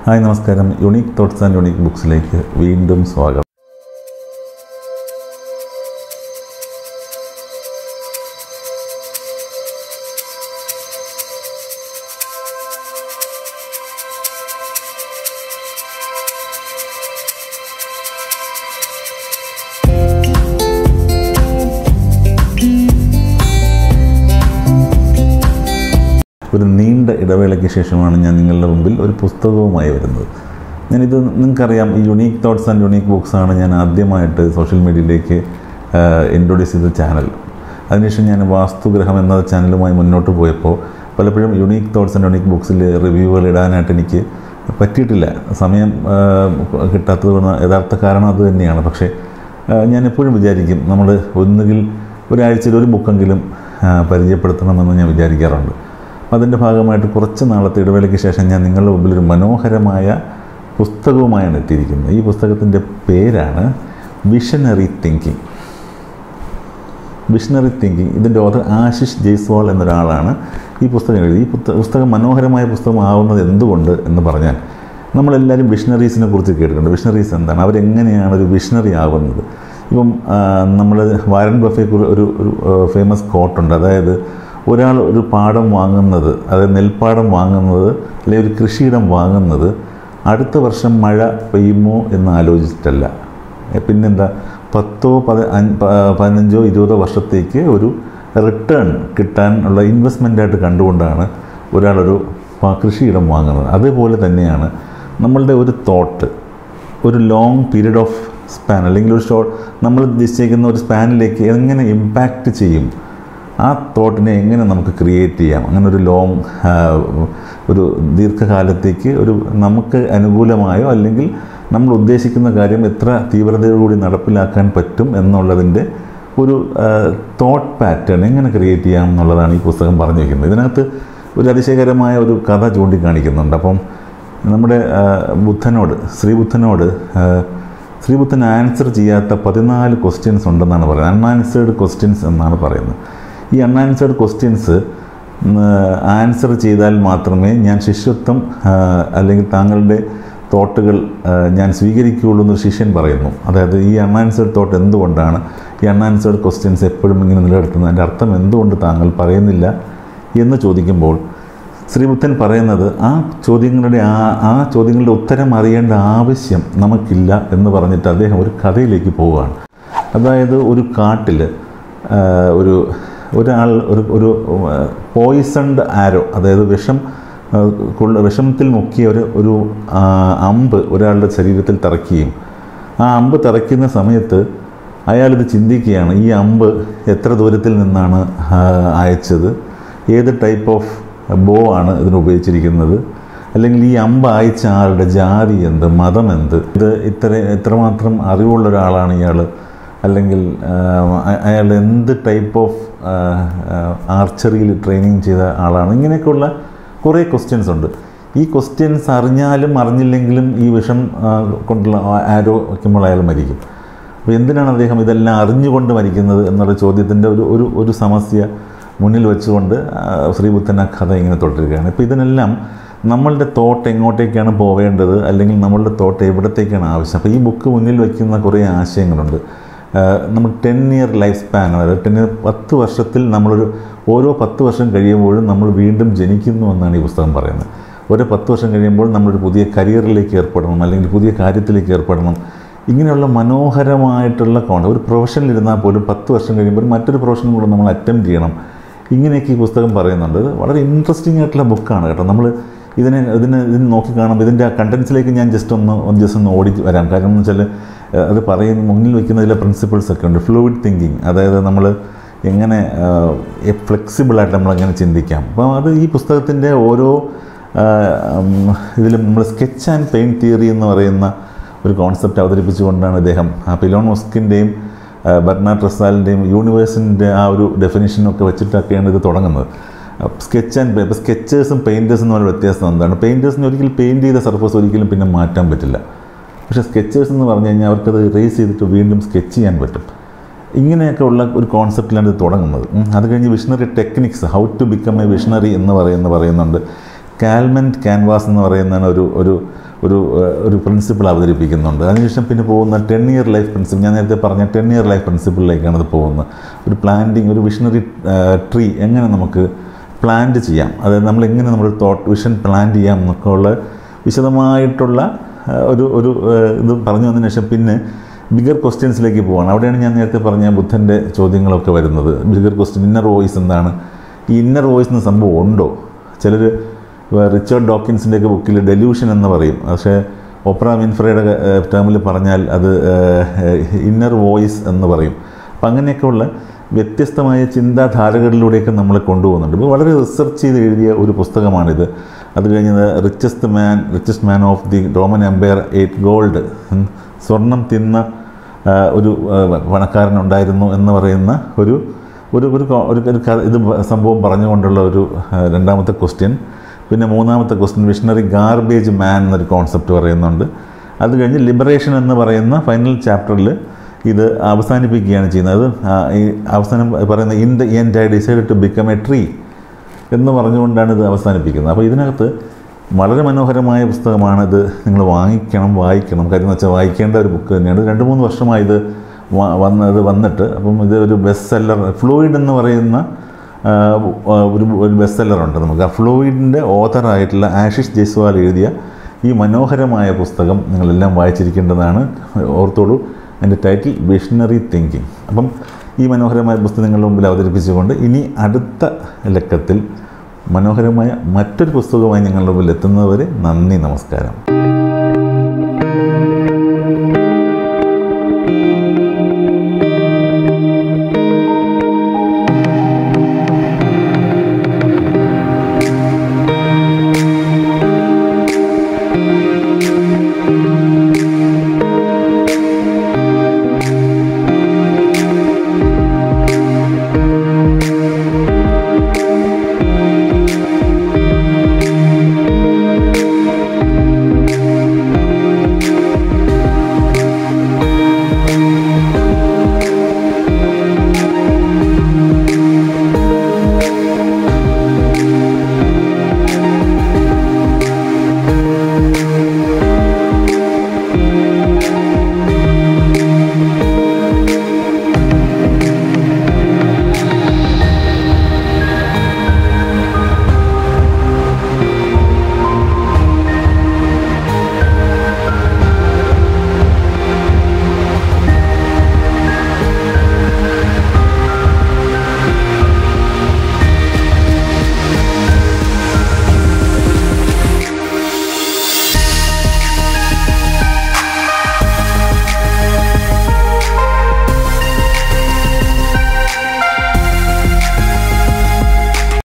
Hi നമസ്കാരം unique thoughts and unique ബുക്സിലേക്ക് വീണ്ടും സ്വാഗതം ഒരു നീണ്ട ഇടവേളയ്ക്ക് ശേഷമാണ് ഞാൻ നിങ്ങളുടെ മുമ്പിൽ ഒരു പുസ്തകവുമായി വരുന്നത് ഞാനിത് നിങ്ങൾക്കറിയാം ഈ യുണീക്ക് തോട്ട്സ് ആൻഡ് യുണീക്ക് ബുക്സാണ് ഞാൻ ആദ്യമായിട്ട് സോഷ്യൽ മീഡിയയിലേക്ക് ഇൻട്രൊഡ്യൂസ് ചെയ്ത ചാനൽ അതിനുശേഷം ഞാൻ വാസ്തുഗ്രഹം എന്ന ചാനലുമായി മുന്നോട്ട് പോയപ്പോൾ പലപ്പോഴും യുണീക്ക് തോട്ട്സ് ആൻഡ് യുണീക്ക് ബുക്സിൽ റിവ്യൂകൾ ഇടാനായിട്ട് എനിക്ക് പറ്റിയിട്ടില്ല സമയം ആ, കിട്ടാത്തത് കൊണ്ട് യഥാർത്ഥ കാരണം അത് തന്നെയാണ് പക്ഷേ ആ, ഞാൻ എപ്പോഴും വിചാരിക്കും നമ്മൾ ഒന്നുകിൽ ഒരാഴ്ചയിൽ ഒരു ബുക്കെങ്കിലും ആ, പരിചയപ്പെടുത്തണമെന്ന് ഞാൻ വിചാരിക്കാറുണ്ട് അതിൻ്റെ ഭാഗമായിട്ട് കുറച്ച് നാളത്തെ ഇടവേളയ്ക്ക് ശേഷം ഞാൻ നിങ്ങളുടെ മുമ്പിൽ ഒരു മനോഹരമായ പുസ്തകവുമായാണ് എത്തിയിരിക്കുന്നത് ഈ പുസ്തകത്തിൻ്റെ പേരാണ് വിഷനറി തിങ്കിങ് വിഷണറി തിങ്കിങ് ഇതിൻ്റെ ഓഥർ ആശിഷ് ജയ്സ്വാൾ എന്നൊരാളാണ് ഈ പുസ്തകം എഴുതി ഈ പുസ്ത- പുസ്തകം മനോഹരമായ പുസ്തകമാവുന്നത് എന്തുകൊണ്ട് എന്ന് പറഞ്ഞാൽ നമ്മളെല്ലാവരും വിഷണറീസിനെ കുറിച്ച് കേട്ടിട്ടുണ്ട് വിഷണറീസ് എന്താണ് അവരെങ്ങനെയാണ് ഒരു വിഷണറി ആവുന്നത് ഇപ്പം നമ്മൾ വാരൻ ബഫെ ഒരു ഒരു ഫേമസ് കോട്ടുണ്ട് അതായത് ഒരാൾ ഒരു പാടം വാങ്ങുന്നത് അതായത് നെൽപ്പാടം വാങ്ങുന്നത് അല്ലെങ്കിൽ ഒരു കൃഷിയിടം വാങ്ങുന്നത് അടുത്ത വർഷം മഴ പെയ്യുമോ എന്ന് ആലോചിച്ചിട്ടല്ല എ, പിന്നെന്താ പത്തോ പത അഞ്ച് പ- പതിനഞ്ചോ ഇരുപതോ വർഷത്തേക്ക് ഒരു റിട്ടേൺ കിട്ടാനുള്ള ഇൻവെസ്റ്റ്മെൻ്റായിട്ട് കണ്ടുകൊണ്ടാണ് ഒരാളൊരു പ- കൃഷിയിടം വാങ്ങുന്നത് അതേപോലെ തന്നെയാണ് നമ്മളുടെ ഒരു തോട്ട് ഒരു ലോങ് പീരീഡ് ഓഫ് സ്പാൻ അല്ലെങ്കിൽ ഒരു ഷോർട്ട് നമ്മൾ നിശ്ചയിക്കുന്ന ഒരു സ്പാനിലേക്ക് എങ്ങനെ ഇമ്പാക്റ്റ് ചെയ്യും ആ തോട്ടിനെ എങ്ങനെ നമുക്ക് ക്രിയേറ്റ് ചെയ്യാം അങ്ങനെ ഒരു ലോങ് ഒരു ദീർഘകാലത്തേക്ക് ഒരു നമുക്ക് അനുകൂലമായോ അല്ലെങ്കിൽ നമ്മൾ ഉദ്ദേശിക്കുന്ന കാര്യം എത്ര തീവ്രതയോടുകൂടി നടപ്പിലാക്കാൻ പറ്റും എന്നുള്ളതിൻ്റെ ഒരു തോട്ട് പാറ്റേൺ എങ്ങനെ ക്രിയേറ്റ് ചെയ്യാം എന്നുള്ളതാണ് ഈ പുസ്തകം പറഞ്ഞു വയ്ക്കുന്നത് ഇതിനകത്ത് ഒരു അതിശയകരമായ ഒരു കഥ ചൂണ്ടിക്കാണിക്കുന്നുണ്ട് അപ്പം നമ്മുടെ ആ, ബുദ്ധനോട് ശ്രീബുദ്ധനോട് ആ, ശ്രീബുദ്ധൻ ആൻസർ ചെയ്യാത്ത പതിനാല് ക്വസ്റ്റ്യൻസ് ഉണ്ടെന്നാണ് പറയുന്നത് അൺആൻസേർഡ് ക്വസ്റ്റ്യൻസ് എന്നാണ് പറയുന്നത് ഈ അൺആൻസേർഡ് ക്വസ്റ്റ്യൻസ് ആൻസർ ചെയ്താൽ മാത്രമേ ഞാൻ ശിഷ്യത്വം ആ, അല്ലെങ്കിൽ താങ്കളുടെ തോട്ടുകൾ ആ, ഞാൻ സ്വീകരിക്കുകയുള്ളൂ എന്ന് ശിഷ്യൻ പറയുന്നു അതായത് ഈ അൺആൻസേർഡ് തോട്ട് എന്തുകൊണ്ടാണ് ഈ അൺആൻസേർഡ് ക്വസ്റ്റ്യൻസ് എപ്പോഴും ഇങ്ങനെ നിലനിർത്തുന്നത് അതിൻ്റെ അർത്ഥം എന്തുകൊണ്ട് താങ്കൾ പറയുന്നില്ല എന്ന് ചോദിക്കുമ്പോൾ ശ്രീബുദ്ധൻ പറയുന്നത് ആ ചോദ്യങ്ങളുടെ ആ ആ ചോദ്യങ്ങളുടെ ഉത്തരം അറിയേണ്ട ആവശ്യം നമുക്കില്ല എന്ന് പറഞ്ഞിട്ട് അദ്ദേഹം ഒരു കഥയിലേക്ക് പോവുകയാണ് അതായത് ഒരു കാട്ടിൽ ഒരു ഒരാൾ ഒരു ഒരു പോയിസൺഡ് ആരോ അതായത് വിഷം ആ, കൊള്ള വിഷമത്തിൽ മുക്കിയ ഒരു ഒരു ആ, അമ്പ് ഒരാളുടെ ശരീരത്തിൽ തറയ്ക്കുകയും ആ അമ്പ് തറയ്ക്കുന്ന സമയത്ത് അയാളിത് ചിന്തിക്കുകയാണ് ഈ അമ്പ് എത്ര ദൂരത്തിൽ നിന്നാണ് ആ, അയച്ചത് ഏത് ടൈപ്പ് ഓഫ് ബോ ആണ് ഇതിന് ഉപയോഗിച്ചിരിക്കുന്നത് അല്ലെങ്കിൽ ഈ അമ്പ് അയച്ച ആളുടെ ജാതി എന്ത് മതം എന്ത് ഇത് ഇത്ര ഇത്രമാത്രം അറിവുള്ള ഒരാളാണ് ഇയാൾ അല്ലെങ്കിൽ അയാൾ എന്ത് ടൈപ്പ് ഓഫ് ആർച്ചറിയിൽ ട്രെയിനിങ് ചെയ്ത ആളാണ് ഇങ്ങനെയൊക്കെയുള്ള കുറേ ക്വസ്റ്റ്യൻസ് ഉണ്ട് ഈ ക്വസ്റ്റ്യൻസ് അറിഞ്ഞാലും അറിഞ്ഞില്ലെങ്കിലും ഈ വിഷം ആ, കൊണ്ടുള്ള ആരോ വയ്ക്കുമ്പോൾ അയാൾ മരിക്കും അപ്പോൾ എന്തിനാണ് അദ്ദേഹം ഇതെല്ലാം അറിഞ്ഞുകൊണ്ട് മരിക്കുന്നത് എന്നുള്ള ചോദ്യത്തിൻ്റെ ഒരു ഒരു ഒരു സമസ്യ മുന്നിൽ വെച്ചുകൊണ്ട് ആ, ശ്രീബുദ്ധൻ ആ കഥ ഇങ്ങനെ തുടരുകയാണ് ഇപ്പോൾ ഇതിനെല്ലാം നമ്മളുടെ തോട്ട് എങ്ങോട്ടേക്കാണ് പോവേണ്ടത് അല്ലെങ്കിൽ നമ്മളുടെ തോട്ട് എവിടത്തേക്കാണ് ആവശ്യം അപ്പോൾ ഈ ബുക്ക് മുന്നിൽ വയ്ക്കുന്ന കുറേ ആശയങ്ങളുണ്ട് ആ, നമ്മൾ ടെൻ ഇയർ ലൈഫ് സ്പാൻ അതായത് ടെൻ ഇയർ പത്ത് വർഷത്തിൽ നമ്മളൊരു ഓരോ പത്ത് വർഷം കഴിയുമ്പോഴും നമ്മൾ വീണ്ടും ജനിക്കുന്നു എന്നാണ് ഈ പുസ്തകം പറയുന്നത് ഓരോ പത്ത് വർഷം കഴിയുമ്പോൾ നമ്മളൊരു പുതിയ കരിയറിലേക്ക് ഏർപ്പെടണം അല്ലെങ്കിൽ പുതിയ കാര്യത്തിലേക്ക് ഏർപ്പെടണം ഇങ്ങനെയുള്ള മനോഹരമായിട്ടുള്ള കോൺ ഒരു പ്രൊഫഷനിൽ ഇരുന്നാൽ പോലും പത്ത് വർഷം കഴിയുമ്പോൾ മറ്റൊരു പ്രൊഫഷൻ കൂടെ നമ്മൾ അറ്റംപ്റ്റ് ചെയ്യണം ഇങ്ങനെയൊക്കെ ഈ പുസ്തകം പറയുന്നുണ്ട് ഇത് വളരെ ഇൻട്രസ്റ്റിംഗ് ആയിട്ടുള്ള ബുക്കാണ് കേട്ടോ നമ്മൾ ഇതിനെ ഇതിന് ഇതിന് നോക്കി കാണുമ്പോൾ ഇതിൻ്റെ ആ കണ്ടൻസിലേക്ക് ഞാൻ ജസ്റ്റ് ഒന്ന് ഒന്ന് ജസ്റ്റ് ഒന്ന് ഓടി വരാം കാരണം എന്ന് വെച്ചാൽ ഏഹ്, അത് പറയുന്ന മുന്നിൽ വയ്ക്കുന്ന ചില പ്രിൻസിപ്പിൾസ് ഒക്കെ ഉണ്ട് ഫ്ലൂയിഡ് തിങ്കിങ് അതായത് നമ്മൾ എങ്ങനെ ഫ്ലെക്സിബിളായിട്ട് നമ്മളെങ്ങനെ ചിന്തിക്കാം അപ്പോൾ അത് ഈ പുസ്തകത്തിൻ്റെ ഓരോ ഇതിലും നമ്മൾ സ്കെച്ച് ആൻഡ് പെയിൻറ്റ് തിയറി എന്ന് പറയുന്ന ഒരു കോൺസെപ്റ്റ് അവതരിപ്പിച്ചുകൊണ്ടാണ് ഇദ്ദേഹം ആ പിലോൺ മൊസ്കിൻ്റെയും ബർണാഡ് റസാലിൻ്റെയും യൂണിവേഴ്സിൻ്റെ ആ ഒരു ഡെഫിനേഷനൊക്കെ വെച്ചിട്ടൊക്കെയാണ് ഇത് തുടങ്ങുന്നത് സ്കെച്ച് ആൻഡ് ഇപ്പോൾ സ്കെച്ചേഴ്സും പെയിൻറ്റേഴ്സും തമ്മിലുള്ള വ്യത്യാസം എന്താണ് പെയിൻറ്റേഴ്സിന് ഒരിക്കലും പെയിൻറ്റ് ചെയ്ത സർഫസ് ഒരിക്കലും പിന്നെ മാറ്റാൻ പറ്റില്ല പക്ഷേ സ്കെച്ചേഴ്സ് എന്ന് പറഞ്ഞു കഴിഞ്ഞാൽ അവർക്കത് ഇറേസ് ചെയ്തിട്ട് വീണ്ടും സ്കെച്ച് ചെയ്യാൻ പറ്റും ഇങ്ങനെയൊക്കെ ഉള്ള ഒരു കോൺസെപ്റ്റിലാണ് ഇത് തുടങ്ങുന്നത് ഉം. അത് കഴിഞ്ഞ് visionary techniques how to become a visionary എന്ന് പറയുന്ന പറയുന്നുണ്ട് കാൽമെൻറ്റ് ക്യാൻവാസ് എന്ന് പറയുന്നതാണ് ഒരു ഒരു ഒരു ഏഹ്, ഒരു പ്രിൻസിപ്പിൾ അവതരിപ്പിക്കുന്നുണ്ട് അതിനുശേഷം പിന്നെ പോകുന്ന ടെൻ ഇയർ ലൈഫ് പ്രിൻസിപ്പിൾ ഞാൻ നേരത്തെ പറഞ്ഞ ടെൻ ഇയർ ലൈഫ് പ്രിൻസിപ്പിളിലേക്കാണ് ഇത് പോകുന്നത് ഒരു പ്ലാന്റിങ് ഒരു വിഷണറി ട്രീ എങ്ങനെ നമുക്ക് പ്ലാന്റ് ചെയ്യാം അതായത് നമ്മൾ എങ്ങനെ നമ്മൾ തോട്ട് വിഷൻ പ്ലാൻ ചെയ്യാം എന്നൊക്കെ ഉള്ള വിശദമായിട്ടുള്ള ഏഹ്, ഒരു ഒരു ഏഹ്, ഇത് പറഞ്ഞു വന്നതിന് ശേഷം പിന്നെ ബിഗർ ക്വസ്റ്റ്യൻസിലേക്ക് പോവാണ് അവിടെയാണ് ഞാൻ നേരത്തെ പറഞ്ഞ ബുദ്ധൻ്റെ ചോദ്യങ്ങളൊക്കെ വരുന്നത് ബിഗർ ക്വസ്റ്റ്യൻ ഇന്നർ വോയിസ് എന്താണ് ഈ ഇന്നർ വോയിസ് എന്ന സംഭവം ഉണ്ടോ ചിലർ റിച്ചർഡ് ഡോക്കിൻസിൻ്റെയൊക്കെ ബുക്കിൽ ഡെല്യൂഷൻ എന്ന് പറയും പക്ഷേ ഒപ്ര വിൻഫ്രയുടെ ടേമിൽ പറഞ്ഞാൽ അത് ഇന്നർ വോയിസ് എന്ന് പറയും അപ്പം അങ്ങനെയൊക്കെയുള്ള വ്യത്യസ്തമായ ചിന്താധാരകളിലൂടെയൊക്കെ നമ്മളെ കൊണ്ടുപോകുന്നുണ്ട് ഇപ്പോൾ വളരെ റിസർച്ച് ചെയ്ത് എഴുതിയ ഒരു പുസ്തകമാണിത് അത് കഴിഞ്ഞത് richest man richest man of the Roman empire ate gold സ്വർണം തിന്ന ആ, ഒരു ആ, പണക്കാരനുണ്ടായിരുന്നു എന്ന് പറയുന്ന ഒരു ഒരു ഒരു കോ- ഒരു ഒരു കഥ- ഇത് സംഭവം പറഞ്ഞുകൊണ്ടുള്ള ഒരു ആ, രണ്ടാമത്തെ ക്വസ്റ്റ്യൻ പിന്നെ മൂന്നാമത്തെ ക്വസ്റ്റ്യൻ വിഷണറി ഗാർബേജ് മാൻ എന്നൊരു കോൺസെപ്റ്റ് പറയുന്നുണ്ട് അത് കഴിഞ്ഞ് ലിബറേഷൻ എന്ന് പറയുന്ന ഫൈനൽ ചാപ്റ്ററിൽ ഇത് അവസാനിപ്പിക്കുകയാണ് ചെയ്യുന്നത് അത് ആ, ഈ അവസാനം പറയുന്ന in the end I decide to become a tree എന്ന് പറഞ്ഞുകൊണ്ടാണ് ഇത് അവസാനിപ്പിക്കുന്നത് അപ്പോൾ ഇതിനകത്ത് വളരെ മനോഹരമായ പുസ്തകമാണ് ഇത് നിങ്ങൾ വാങ്ങിക്കണം വായിക്കണം കാര്യം എന്ന് വെച്ചാൽ വായിക്കേണ്ട ഒരു ബുക്ക് തന്നെയാണ് രണ്ട് മൂന്ന് വർഷമായി ഇത് വ- വന്നത് വന്നിട്ട് അപ്പം ഇത് ഒരു ബെസ്റ്റ് സെല്ലർ ഫ്ലൂയിഡ് എന്ന് പറയുന്ന ആ, ഒരു ഒരു ബെസ്റ്റ് സെല്ലറുണ്ട് നമുക്ക് ആ ഫ്ലൂയിഡിൻ്റെ ഓഥറായിട്ടുള്ള ആഷിഷ് ജയ്സ്വാൾ എഴുതിയ ഈ മനോഹരമായ പുസ്തകം നിങ്ങളെല്ലാം വായിച്ചിരിക്കേണ്ടതാണ് ഓർത്തോളൂ അതിൻ്റെ ടൈറ്റിൽ വിഷണറി തിങ്കിങ് അപ്പം ഈ മനോഹരമായ പുസ്തകം നിങ്ങളുടെ മുമ്പിൽ അവതരിപ്പിച്ചുകൊണ്ട് ഇനി അടുത്ത ലക്കത്തിൽ മനോഹരമായ മറ്റൊരു പുസ്തകവുമായി ഞങ്ങളുടെ മുമ്പിൽ എത്തുന്നതുവരെ നന്ദി നമസ്കാരം